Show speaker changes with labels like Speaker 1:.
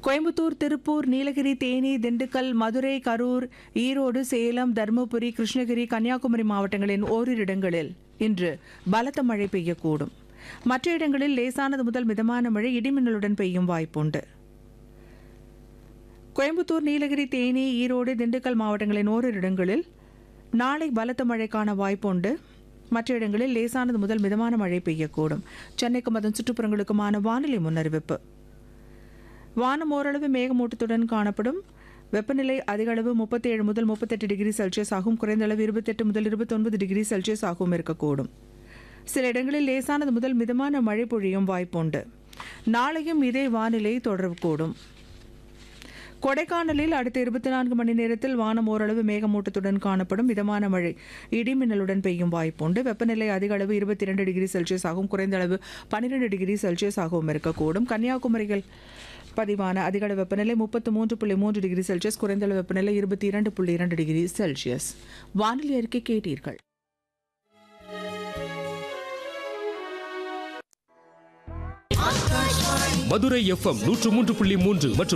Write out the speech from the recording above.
Speaker 1: கோயம்புத்தூர் திருப்பூர் நீலகிரி தேனி திண்டுக்கல் மதுரை கரூர் ஈரோடு சேலம் தருமபுரி கிருஷ்ணகிரி கன்னியாகுமரி மாவட்டங்களின் ஓரிரு இடங்களில் இன்று பலத்த மழை பெய்யக்கூடும் மற்ற இடங்களில் லேசானது முதல் மிதமான மழை இடிமின்னலுடன் பெய்யும் வாய்ப்புண்டு கோயம்புத்தூர் நீலகிரி தேனி ஈரோடு திண்டுக்கல் மாவட்டங்களின் ஓரிரு இடங்களில் நாளை பலத்த மழைக்கான வாய்ப்புண்டு மற்ற இடங்களில் லேசானது முதல் மிதமான மழை பெய்யக்கூடும் சென்னைக்கும் அதன் சுற்றுப்புறங்களுக்குமான வானிலை முன்னறிவிப்பு வானம் ஓரளவு மேகமூட்டத்துடன் காணப்படும் வெப்பநிலை அதிக அளவு முப்பத்தி ஏழு முதல் முப்பத்தெட்டு டிகிரி செல்சியஸ் ஆகும் குறைந்த அளவு இருபத்தெட்டு முதல் இருபத்தொன்பது டிகிரி செல்சியஸ் ஆகவும் இருக்கக்கூடும் சில இடங்களில் லேசானது முதல் மிதமான மழை பொழியும் வாய்ப்புண்டு நாளையும் இதே வானிலை தொடரக்கூடும் கொடைக்கானலில் அடுத்த இருபத்தி நான்கு மணி நேரத்தில் வானம் ஓரளவு மேகமூட்டத்துடன் காணப்படும் மிதமான மழை இடி மின்னலுடன் பெய்யும் வாய்ப்புண்டு வெப்பநிலை அதிக அளவு இருபத்தி இரண்டு டிகிரி செல்சியஸ் ஆகும் குறைந்த அளவு பன்னிரெண்டு டிகிரி செல்சியஸ் ஆகவும் இருக்கக்கூடும் கன்னியாகுமரியில் பதிவான அதிகளவு வெப்பநிலை முப்பத்து மூன்று புள்ளி மூன்று டிகிரி செல்சியஸ் குறைந்த அளவு வெப்பநிலை இருபத்தி இரண்டு புள்ளி இரண்டு டிகிரி செல்சியஸ் வானிலை அறிக்கை கேட்டீர்கள்
Speaker 2: மதுரை எஃப்எம் நூற்று மூன்று புள்ளி மூன்று மற்றும்